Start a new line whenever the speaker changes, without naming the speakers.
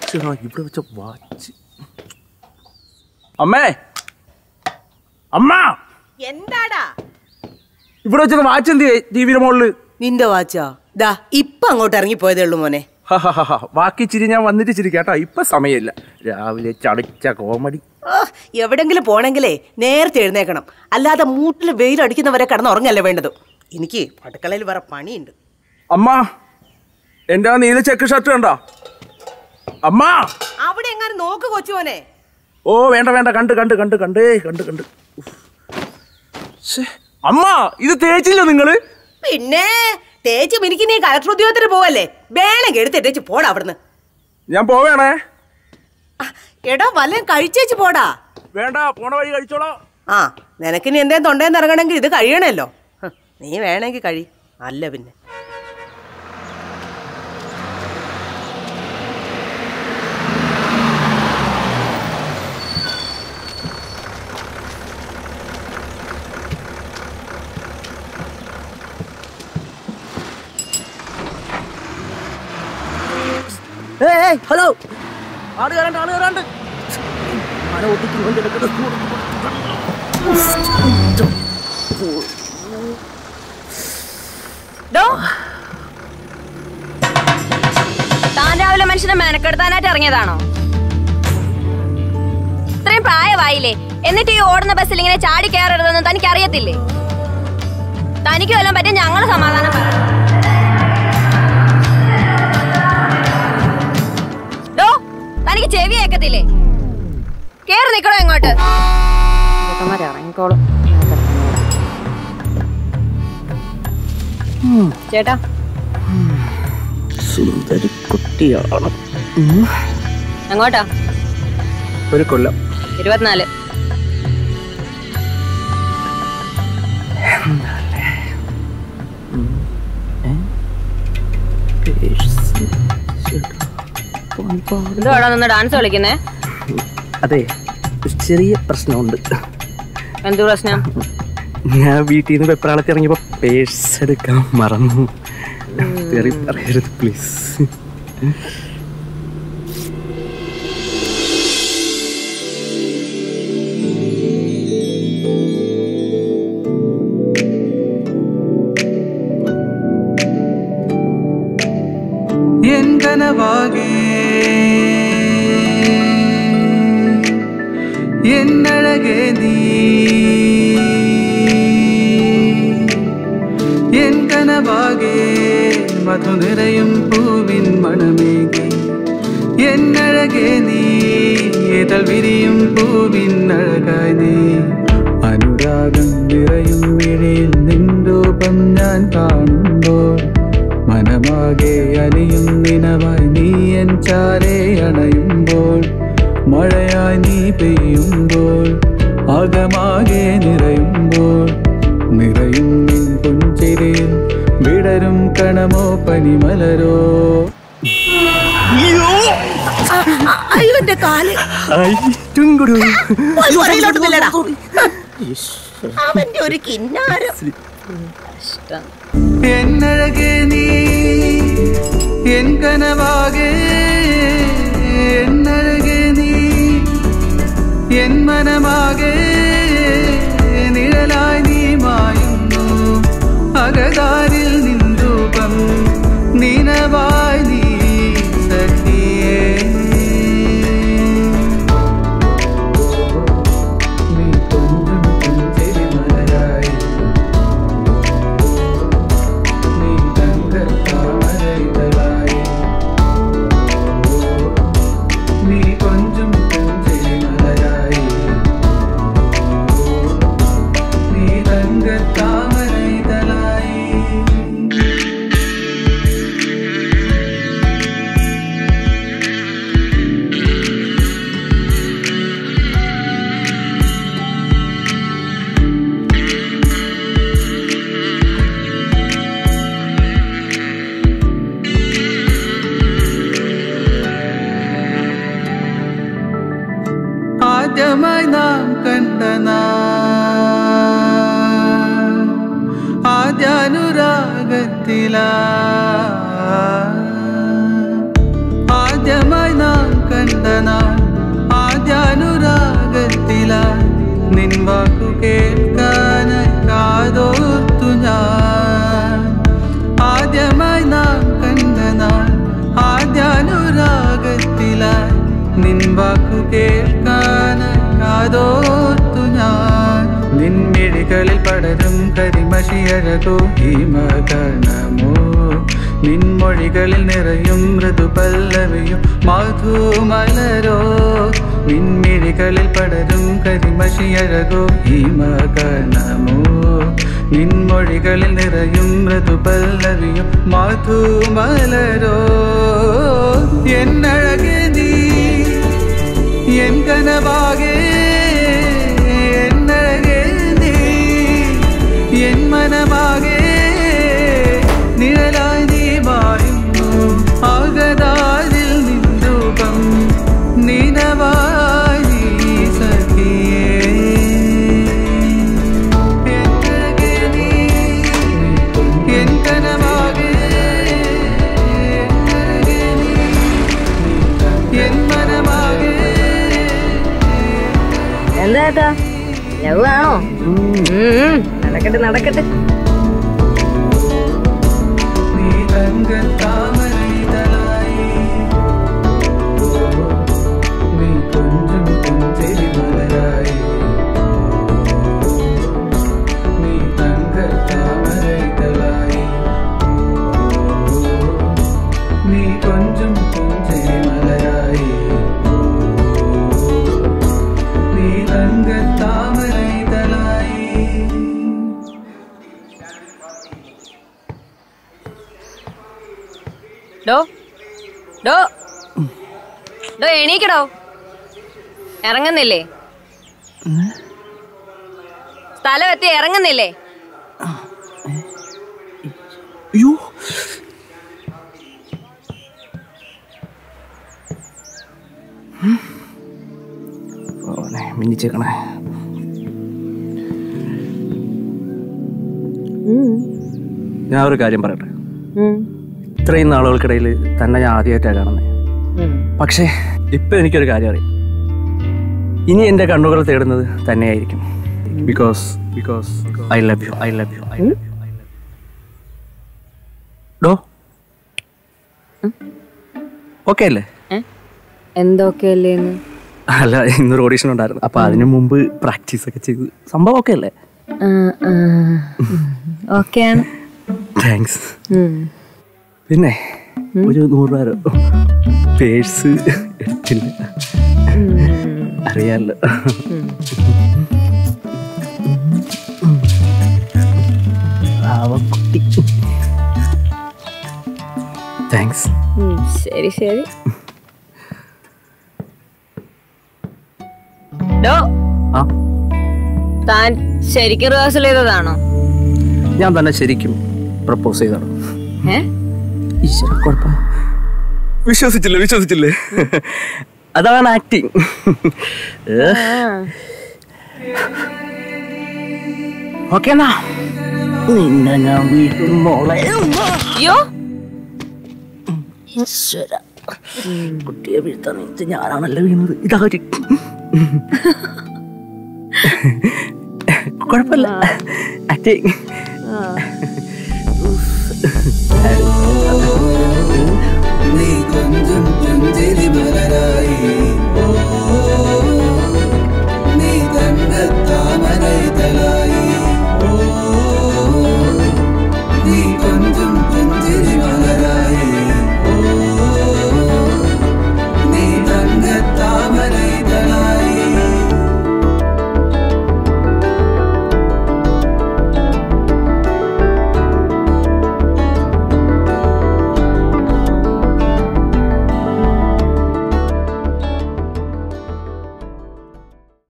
Watch ആ ഇവിടെ വെച്ച വാച്ച് അമ്മേ അമ്മ
എന്താടാ
ഇവിടെ വെച്ചത് വാച്ച് എന്ത് ടി വിയുടെ മുകളില്
നിന്റെ വാച്ചാ ദാ ഇപ്പൊ അങ്ങോട്ട് ഇറങ്ങിപ്പോയതേ ഉള്ളൂ മോനെ
ഹ, ഹ, ഹ, ഹ. ബാക്കി ചിരി ഞാൻ വന്നിട്ട് ചിരി കേട്ടോ ഇപ്പൊ സമയമില്ല രാവിലെ ചടച്ച കോമഡി
ആ, എവിടെങ്കിലും പോണെങ്കിലേ നേരത്തെ എഴുന്നേക്കണം അല്ലാതെ മൂട്ടിൽ വെയിലടിക്കുന്നവരെ കിടന്ന് ഉറങ്ങല്ലേ വേണ്ടത് എനിക്ക് അടുക്കളയിൽ വേറെ പണിയുണ്ട്
അമ്മ എന്റെ ആ നീല ചെക്ക് ഷർട്ട് കണ്ടോ അമ്മ
അവിടെ എങ്ങാനും നോക്ക് കൊച്ചുമോനെ
ഓ വേണ്ട വേണ്ട കണ്ട് കണ്ട് കണ്ട് കണ്ടേ കണ്ട് കണ്ട് ഉഫ്. ശ്ശേ, അമ്മ ഇത് തേച്ചില്ല നിങ്ങള്
പിന്നെ തേച്ച് മിനിക്ക് നീ കളക്ടർ ഉദ്യോഗത്തിന് പോവല്ലേ വേണമെങ്കിൽ എടുത്തിട്ടേച്ച് പോടാ അവിടുന്ന്
ഞാൻ പോവേണേ
ആ, എടാ വല്ലതും കഴിച്ചേച്ച് പോടാ
വേണ്ട പോണ വഴി കഴിച്ചോളാം
ആ നിനക്കിനി എന്തേലും തൊണ്ടേന്ന് ഇറങ്ങണമെങ്കിൽ ഇത് കഴിയണല്ലോ ഹ്, നീ വേണമെങ്കിൽ കഴി അല്ല പിന്നെ
ഹലോ ആട് കയറാണ്ട് ആട് കയറാണ്ട് ആന ഒട്ടിക്ക് കൊണ്ട് എടുക്കുന്നത്
ഡോ താൻ രാവിലെ മനുഷ്യനെ മെനക്കെടുത്താനായിട്ട് ഇറങ്ങിയതാണോ ഇത്രയും പ്രായമായില്ലേ എന്നിട്ട് ഈ ഓടുന്ന ബസ്സിൽ ഇങ്ങനെ ചാടി കയറരുതെന്ന് തനിക്ക് അറിയത്തില്ലേ തനിക്ക് വല്ലതും പറ്റിയ ഞങ്ങൾ സമാധാനം പറയണം ഡോ തനിക്ക് ചെവി കേക്കത്തില്ലേ കേറി നിക്കണോ ഇങ്ങോട്ട് ഇറങ്ങിക്കോളും ചേട്ടാ
സുന്ദരി കുട്ടിയാണ്
എങ്ങോട്ടാ
ഒരു കൊല്ലം
ഇരുപത്തിനാല് എന്തുവാടാ നിന്ന് ഡാൻസ് കളിക്കുന്നേ
അതെ ഒരു ചെറിയ പ്രശ്നമുണ്ട്
എന്ത് പ്രശ്നം
ഞാൻ വീട്ടിൽ നിന്ന് വെപ്രാളത്തിൽ ഇറങ്ങിയപ്പോ പേഴ്സ് എടുക്കാൻ മറന്നു തെറി പറയരുത് പ്ലീസ്
என் கனவாகே என் அழகே நீ என் கனவாகே மது நிறையும் பூவின் மணமேகே என் அழகே நீ இதழ் விரியும் பூவின் அழகாய் നീ അനുരാഗം നിറയും മിഴിയിൽ നിൻ രൂപം ഞാൻ കാണുമ്പോൾ മനമാകെ അലിയും നിനവായി നീ എൻ ചാരെ അണയുമ്പോൾ മഴയായി നീ പെയ്യുമ്പോൾ അകമാകെ നിറയുമ്പോൾ നിറയും നിൻ പുഞ്ചിരിയിൽ വിടരും കണമോ പനിമലരോ
അയ്യോ എന്റെ കാല് പോയി പുറകിലോട്ട് നില്ലെടാ. അവന്റെ ഒരു കിന്നാരം
എന്നഴകേ നീ എൻ കനവാകെ എന്നഴകേ നീ എൻ മനമാകെ നിഴലായി നീ മായുന്നു അകതാരിൽ നിന്തൂപം നിനവായി നീ സഖിയേ നീ കൊഞ്ചും പുഞ്ചിരി മലരായി നീ തങ്കത്താമരയിതളായി നീ കൊഞ്ചും പുഞ്ചിരി മലരായി നീ തങ്കത്താമരയിതളായി ആദ്യമായി നാം കണ്ട നാൾ ആദ്യാനുരാഗത്തില ആദ്യമായി നാം നാൾ ആദ്യാനുരാഗത്തിലായി നിൻ വാക്കു കേൾക്കാനായി കാതോർത്തു ഞാൻ ആദ്യമായി നാം കണ്ട നാൾ ആദ്യാനുരാഗത്തിലായി നിൻ വാക്കു കേൾക്കാനായി കാതോർത്തു ഞാൻ നിൻമിഴികളിൽ പടരും കരിമഷിയഴകോ ഹിമകണമോ നിൻമൊഴികളിൽ നിറയും മൃദുപല്ലവിയും മധുമലരോ നിൻമിഴികളിൽ പടരും കരിമഷിയഴകോ ഹിമകണമോ നിൻമൊഴികളിൽ നിറയും മൃദുപല്ലവിയും മധുമലരോ എന്നഴകെ നീ എൻ കനവാകെ എന്നഴകെ നീ എൻ മനമാകെ നിഴലായി നീ മായുന്നു ആകതാരിൽ നിൻരൂപം നിനവായി നീ സഖിയേ എന്നഴകെ നീ എൻ കനവാകെ എന്നഴകെ നീ എൻ മനമാകെ
എന്താ ഏട്ടാ ലവ് ആണോ ഉം, നടക്കട്ടെ നടക്കട്ടെ
നീ തങ്കത്താമരയിതളായി. നീ കൊഞ്ചും പുഞ്ചിരി മലരായി. നീ തങ്കത്താമരയിതളായി. നീ കൊഞ്ചും പുഞ്ചിരി മലരായി. നീ തങ്കത്താമരയിതളായി.
ഡോ ഡോ ഡോ എണീക്കടോ ഇറങ്ങുന്നില്ലേ സ്ഥലം എത്തി ഇറങ്ങുന്നില്ലേ
അയ്യോ ഓനെ മിന്നിച്ചേക്കണേ ഞാൻ ഒരു കാര്യം പറയട്ടെ ഇത്രയും നാളുകൾക്കിടയിൽ തന്നെ ഞാൻ ആദ്യമായിട്ടാണ് കാണുന്നത് പക്ഷേ ഇപ്പൊ എനിക്കൊരു കാര്യം അറിയാം ഇനി എന്റെ കണ്ണുകൾ തേടുന്നത് തന്നെയായിരിക്കും because because I love you I love you I love you ഡോ ഓക്കെ അല്ലേ
എന്തൊക്കെയല്ലേന്ന്
അല്ല ഇന്നൊരു ഓഡീഷൻ ഉണ്ടായിരുന്നു അപ്പൊ അതിനു മുമ്പ് പ്രാക്ടീസ് ഒക്കെ ചെയ്ത് സംഭവം ഓക്കെ അല്ലേ
ഓക്കെയാണ്
താങ്ക്സ് പിന്നെ ഒരു നൂറ് രൂപ പേഴ്സ് എടുത്തില്ല അറിയാലോ പാവക്കുട്ടി താങ്ക്സ്
ശരി ശരി ഡോ
ആ
താൻ ശരിക്കും റിഹേഴ്സൽ ചെയ്തതാണോ
ഞാൻ തന്നെ ശരിക്കും പ്രപ്പോസ് ചെയ്താണ്
ഏ
ഈശ്വര കുഴപ്പം വിശ്വസിച്ചില്ലേ വിശ്വസിച്ചില്ലേ അതാണ് ആക്ടിങ് ഓക്കെ എന്നാ നിന്നെ ഞാൻ വീട്ടിൽ മോളെ
അയ്യോ
ഈശ്വര കുട്ടിയെ വീഴ്ത്താൻ നിന്നിട്ട് ഞാനാണല്ലോ വീണത് ഇതാര് കുഴപ്പമില്ല ആക്ടിങ്
നീ കൊഞ്ചും